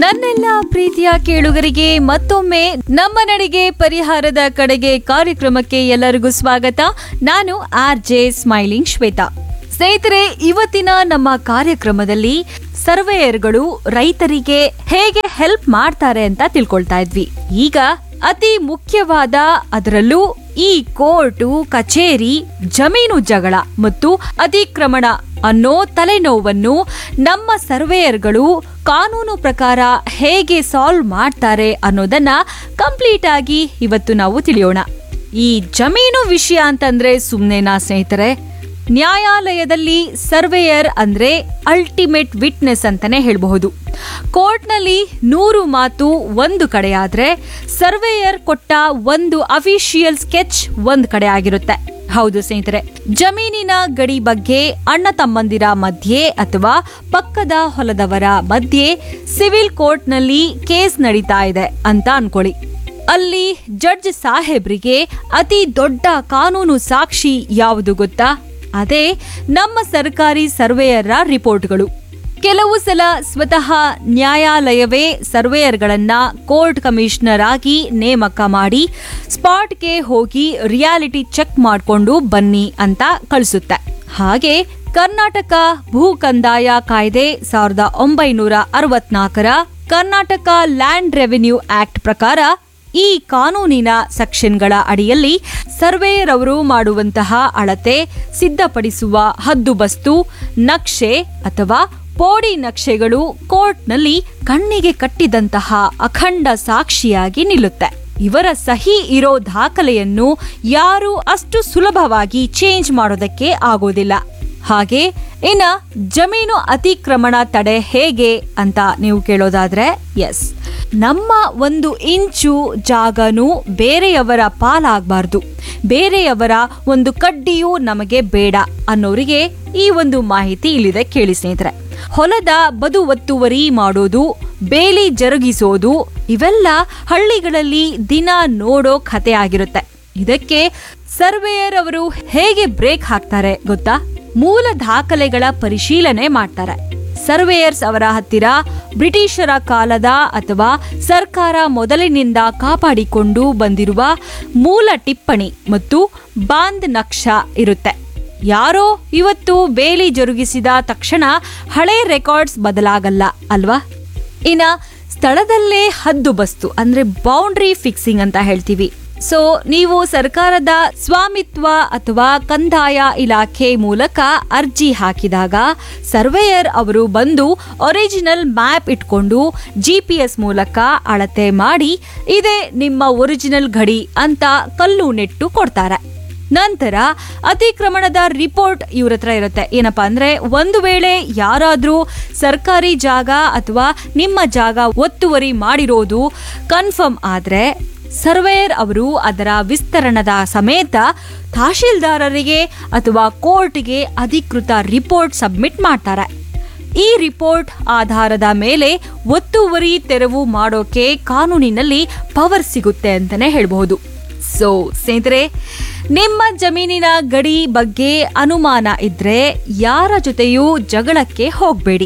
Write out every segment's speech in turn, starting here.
ನನ್ನೆಲ್ಲ ಪ್ರೀತಿಯ ಕೇಳುಗರಿಗೆ ಮತ್ತೊಮ್ಮೆ ನಮ್ಮ ನಡಿಗೆ ಪರಿಹಾರದ ಕಡೆಗೆ ಕಾರ್ಯಕ್ರಮಕ್ಕೆ ಎಲ್ಲರಿಗೂ ಸ್ವಾಗತ ನಾನು ಆರ್ ಜೆ ಸ್ಮೈಲಿಂಗ್ ಶ್ವೇತಾ ಸ್ನೇಹಿತರೆ ಇವತ್ತಿನ ನಮ್ಮ ಕಾರ್ಯಕ್ರಮದಲ್ಲಿ ಸರ್ವೇಯರ್ಗಳು ರೈತರಿಗೆ ಹೇಗೆ ಹೆಲ್ಪ್ ಮಾಡ್ತಾರೆ ಅಂತ ತಿಳ್ಕೊಳ್ತಾ ಇದ್ವಿ ಈಗ ಅತಿ ಮುಖ್ಯವಾದ ಅದರಲ್ಲೂ ಈ ಕೋರ್ಟು ಕಚೇರಿ ಜಮೀನು ಜಗಳ ಮತ್ತು ಅತಿಕ್ರಮಣ ಅನ್ನೋ ತಲೆನೋವನ್ನು ನಮ್ಮ ಸರ್ವೇಯರ್ಗಳು ಕಾನೂನು ಪ್ರಕಾರ ಹೇಗೆ ಸಾಲ್ವ್ ಮಾಡ್ತಾರೆ ಅನ್ನೋದನ್ನ ಕಂಪ್ಲೀಟ್ ಆಗಿ ಇವತ್ತು ನಾವು ತಿಳಿಯೋಣ ಈ ಜಮೀನು ವಿಷಯ ಅಂತಂದ್ರೆ ಸುಮ್ನೆನಾ ಸ್ನೇಹಿತರೆ ನ್ಯಾಯಾಲಯದಲ್ಲಿ ಸರ್ವೇಯರ್ ಅಂದ್ರೆ ಅಲ್ಟಿಮೇಟ್ ವಿಟ್ನೆಸ್ ಅಂತಾನೆ ಹೇಳಬಹುದು ಕೋರ್ಟ್ನಲ್ಲಿ ನೂರು ಮಾತು ಒಂದು ಕಡೆ ಆದ್ರೆ ಸರ್ವೇಯರ್ ಕೊಟ್ಟ ಒಂದು ಅಫಿಷಿಯಲ್ ಸ್ಕೆಚ್ ಒಂದ್ ಕಡೆ ಆಗಿರುತ್ತೆ ಹೌದು ಸ್ನೇಹಿತರೆ ಜಮೀನಿನ ಗಡಿ ಬಗ್ಗೆ ಅಣ್ಣ ತಮ್ಮಂದಿರ ಮಧ್ಯೆ ಅಥವಾ ಪಕ್ಕದ ಹೊಲದವರ ಮಧ್ಯೆ ಸಿವಿಲ್ ಕೋರ್ಟ್ನಲ್ಲಿ ಕೇಸ್ ನಡೀತಾ ಇದೆ ಅಂತ ಅನ್ಕೊಳ್ಳಿ ಅಲ್ಲಿ ಜಡ್ಜ್ ಸಾಹೇಬ್ರಿಗೆ ಅತಿ ದೊಡ್ಡ ಕಾನೂನು ಸಾಕ್ಷಿ ಯಾವುದು ಗೊತ್ತಾ ಅದೇ ನಮ್ಮ ಸರ್ಕಾರಿ ಸರ್ವೇಯರ್ರ ರಿಪೋರ್ಟ್ಗಳು ಕೆಲವು ಸಲ ಸ್ವತಃ ನ್ಯಾಯಾಲಯವೇ ಸರ್ವೇಯರ್ಗಳನ್ನ ಕೋರ್ಟ್ ಕಮಿಷನರ್ ಆಗಿ ನೇಮಕ ಮಾಡಿ ಸ್ಪಾಟ್ಗೆ ಹೋಗಿ ರಿಯಾಲಿಟಿ ಚೆಕ್ ಮಾಡಿಕೊಂಡು ಬನ್ನಿ ಅಂತ ಕಳಿಸುತ್ತೆ ಹಾಗೆ ಕರ್ನಾಟಕ ಭೂ ಕಂದಾಯ ಕಾಯ್ದೆ ಸಾವಿರದ ಒಂಬೈನೂರ ಅರವತ್ನಾಲ್ಕರ ಕರ್ನಾಟಕ ಲ್ಯಾಂಡ್ ರೆವಿನ್ಯೂ ಆಕ್ಟ್ ಪ್ರಕಾರ ಈ ಕಾನೂನಿನ ಸೆಕ್ಷನ್ಗಳ ಅಡಿಯಲ್ಲಿ ಸರ್ವೇಯರ್ ಅವರು ಮಾಡುವಂತಹ ಅಳತೆ ಸಿದ್ಧಪಡಿಸುವ ಹದ್ದುಬಸ್ತು ನಕ್ಷೆ ಅಥವಾ ಪೋಡಿ ನಕ್ಷೆಗಳು ಕೋರ್ಟ್ನಲ್ಲಿ ಕಣ್ಣಿಗೆ ಕಟ್ಟಿದಂತಹ ಅಖಂಡ ಸಾಕ್ಷಿಯಾಗಿ ನಿಲ್ಲುತ್ತೆ ಇವರ ಸಹಿ ಇರೋ ದಾಖಲೆಯನ್ನು ಯಾರು ಅಷ್ಟು ಸುಲಭವಾಗಿ ಚೇಂಜ್ ಮಾಡೋದಕ್ಕೆ ಆಗೋದಿಲ್ಲ ಹಾಗೆ ಇನ್ನ ಜಮೀನು ಅತಿಕ್ರಮಣ ತಡೆ ಹೇಗೆ ಅಂತ ನೀವು ಕೇಳೋದಾದ್ರೆ ಎಸ್ ನಮ್ಮ ಒಂದು ಇಂಚು ಜಾಗನೂ ಬೇರೆಯವರ ಪಾಲಾಗಬಾರ್ದು ಬೇರೆಯವರ ಒಂದು ಕಡ್ಡಿಯೂ ನಮಗೆ ಬೇಡ ಅನ್ನೋರಿಗೆ ಈ ಒಂದು ಮಾಹಿತಿ ಇಲ್ಲಿದೆ ಕೇಳಿ ಸ್ನೇಹಿತರೆ ಹೊಲದ ಬದು ಒತ್ತುವರಿ ಮಾಡೋದು ಬೇಲಿ ಜರುಗಿಸೋದು ಇವೆಲ್ಲ ಹಳ್ಳಿಗಳಲ್ಲಿ ದಿನ ನೋಡೋ ಕತೆ ಆಗಿರುತ್ತೆ ಇದಕ್ಕೆ ಸರ್ವೇಯರ್ ಅವರು ಹೇಗೆ ಬ್ರೇಕ್ ಹಾಕ್ತಾರೆ ಗೊತ್ತಾ ಮೂಲ ದಾಖಲೆಗಳ ಪರಿಶೀಲನೆ ಮಾಡ್ತಾರೆ ಸರ್ವೇಯರ್ಸ್ ಅವರ ಹತ್ತಿರ ಬ್ರಿಟಿಷರ ಕಾಲದ ಅಥವಾ ಸರ್ಕಾರ ಮೊದಲಿನಿಂದ ಕಾಪಾಡಿಕೊಂಡು ಬಂದಿರುವ ಮೂಲ ಟಿಪ್ಪಣಿ ಮತ್ತು ಬಾಂದ್ ನಕ್ಷ ಇರುತ್ತೆ ಯಾರೋ ಇವತ್ತು ಬೇಲಿ ಜರುಗಿಸಿದ ತಕ್ಷಣ ಹಳೆ ರೆಕಾರ್ಡ್ಸ್ ಬದಲಾಗಲ್ಲ ಅಲ್ವಾ ಇನ್ನ ಸ್ಥಳದಲ್ಲೇ ಹದ್ದುಬಸ್ತು ಅಂದ್ರೆ ಬೌಂಡ್ರಿ ಫಿಕ್ಸಿಂಗ್ ಅಂತ ಹೇಳ್ತೀವಿ ಸೊ ನೀವು ಸರ್ಕಾರದ ಸ್ವಾಮಿತ್ವ ಅಥವಾ ಕಂದಾಯ ಇಲಾಖೆ ಮೂಲಕ ಅರ್ಜಿ ಹಾಕಿದಾಗ ಸರ್ವೇಯರ್ ಅವರು ಬಂದು ಒರಿಜಿನಲ್ ಮ್ಯಾಪ್ ಇಟ್ಕೊಂಡು ಜಿ ಪಿ ಎಸ್ ಮೂಲಕ ಅಳತೆ ಮಾಡಿ ಇದೇ ನಿಮ್ಮ ಒರಿಜಿನಲ್ ಗಡಿ ಅಂತ ಕಲ್ಲು ನೆಟ್ಟು ಕೊಡ್ತಾರೆ ನಂತರ ಅತಿಕ್ರಮಣದ ರಿಪೋರ್ಟ್ ಇವ್ರ ಹತ್ರ ಇರುತ್ತೆ ಏನಪ್ಪಾ ಅಂದ್ರೆ ಒಂದು ವೇಳೆ ಯಾರಾದ್ರೂ ಸರ್ಕಾರಿ ಜಾಗ ಅಥವಾ ನಿಮ್ಮ ಜಾಗ ಒತ್ತುವರಿ ಮಾಡಿರೋದು ಕನ್ಫರ್ಮ್ ಆದ್ರೆ ಸರ್ವೇಯರ್ ಅವರು ಅದರ ವಿಸ್ತರಣದ ಸಮೇತ ತಹಶೀಲ್ದಾರರಿಗೆ ಅಥವಾ ಕೋರ್ಟ್ಗೆ ಅಧಿಕೃತ ರಿಪೋರ್ಟ್ ಸಬ್ಮಿಟ್ ಮಾಡ್ತಾರೆ ಈ ರಿಪೋರ್ಟ್ ಆಧಾರದ ಮೇಲೆ ಒತ್ತುವರಿ ತೆರವು ಮಾಡೋಕೆ ಕಾನೂನಿನಲ್ಲಿ ಪವರ್ ಸಿಗುತ್ತೆ ಅಂತಾನೆ ಹೇಳ್ಬಹುದು ಸೊ ಸ್ನೇಹಿತರೆ ನಿಮ್ಮ ಜಮೀನಿನ ಗಡಿ ಬಗ್ಗೆ ಅನುಮಾನ ಇದ್ರೆ ಯಾರ ಜೊತೆಯೂ ಜಗಳಕ್ಕೆ ಹೋಗಬೇಡಿ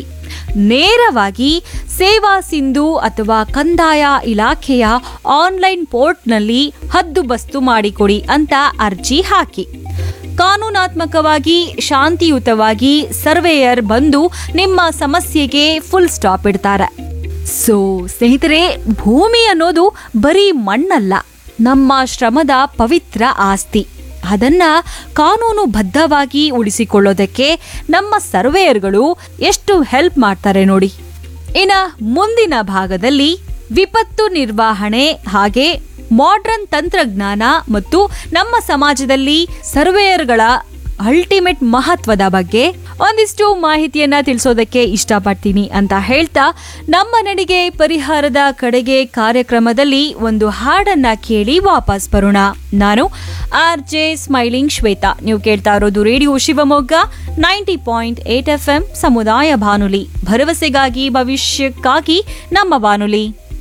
ನೇರವಾಗಿ ಸೇವಾ ಸಿಂಧು ಅಥವಾ ಕಂದಾಯ ಇಲಾಖೆಯ ಆನ್ಲೈನ್ ಪೋರ್ಟ್ನಲ್ಲಿ ಹದ್ದುಬಸ್ತು ಮಾಡಿಕೊಡಿ ಅಂತ ಅರ್ಜಿ ಹಾಕಿ ಕಾನೂನಾತ್ಮಕವಾಗಿ ಶಾಂತಿಯುತವಾಗಿ ಸರ್ವೇಯರ್ ಬಂದು ನಿಮ್ಮ ಸಮಸ್ಯೆಗೆ ಫುಲ್ ಸ್ಟಾಪ್ ಇಡ್ತಾರೆ ಸೊ ಸ್ನೇಹಿತರೆ ಭೂಮಿ ಅನ್ನೋದು ಬರೀ ಮಣ್ಣಲ್ಲ ನಮ್ಮ ಶ್ರಮದ ಪವಿತ್ರ ಆಸ್ತಿ ಅದನ್ನ ಕಾನೂನು ಬದ್ಧವಾಗಿ ಉಳಿಸಿಕೊಳ್ಳೋದಕ್ಕೆ ನಮ್ಮ ಸರ್ವೇಯರ್ಗಳು ಎಷ್ಟು ಹೆಲ್ಪ್ ಮಾಡ್ತಾರೆ ನೋಡಿ ಇನ್ನ ಮುಂದಿನ ಭಾಗದಲ್ಲಿ ವಿಪತ್ತು ನಿರ್ವಹಣೆ ಹಾಗೆ ಮಾಡ್ರನ್ ತಂತ್ರಜ್ಞಾನ ಮತ್ತು ನಮ್ಮ ಸಮಾಜದಲ್ಲಿ ಸರ್ವೇಯರ್ಗಳ ಅಲ್ಟಿಮೇಟ್ ಮಹತ್ವದ ಬಗ್ಗೆ ಒಂದಿಷ್ಟು ಮಾಹಿತಿಯನ್ನ ತಿಳಿಸೋದಕ್ಕೆ ಇಷ್ಟಪಡ್ತೀನಿ ಅಂತ ಹೇಳ್ತಾ ನಮ್ಮ ನಡಿಗೆ ಪರಿಹಾರದ ಕಡೆಗೆ ಕಾರ್ಯಕ್ರಮದಲ್ಲಿ ಒಂದು ಹಾಡನ್ನ ಕೇಳಿ ವಾಪಸ್ ಬರೋಣ ನಾನು ಆರ್ ಜೆ ಸ್ಮೈಲಿಂಗ್ ಶ್ವೇತಾ ನೀವು ಕೇಳ್ತಾ ಇರೋದು radio Shivamogga ninety point eight F M ಸಮುದಾಯ ಬಾನುಲಿ ಭರವಸೆಗಾಗಿ ಭವಿಷ್ಯಕ್ಕಾಗಿ ನಮ್ಮ ಬಾನುಲಿ